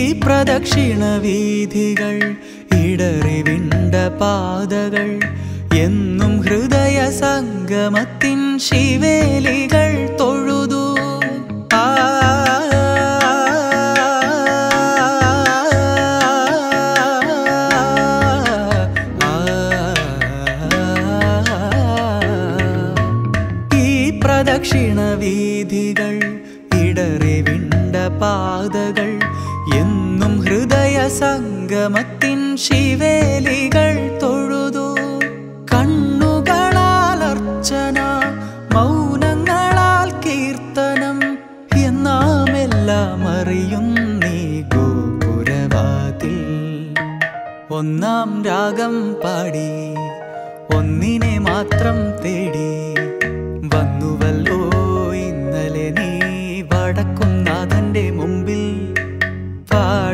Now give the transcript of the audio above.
പ്രദക്ഷിണ വീഥികൾ ഇടറിവിണ്ട പാതകൾ എന്നും ഹൃദയ സംഗമത്തിൻ ശിവേലികൾ തൊഴുതു ആ ഈ പ്രദക്ഷിണ വീഥികൾ ഇടറിവിണ്ട പാതകൾ എന്നും ഹൃദയ സംഗമത്തിൻ ശിവേലികൾ തൊഴുതു കണ്ണുകളാൽ അർച്ചന മൗനങ്ങളാൽ കീർത്തനം എന്നാമെല്ലാം അറിയുന്നീ ഗോപുരവാതിൽ ഒന്നാം രാഗം പാടി ഒന്നിനെ മാത്രം തേടി വന്നുവല്ലോ ഇന്നലെ നീ വടക്കും നാഥന്റെ മുമ്പിൽ പാടി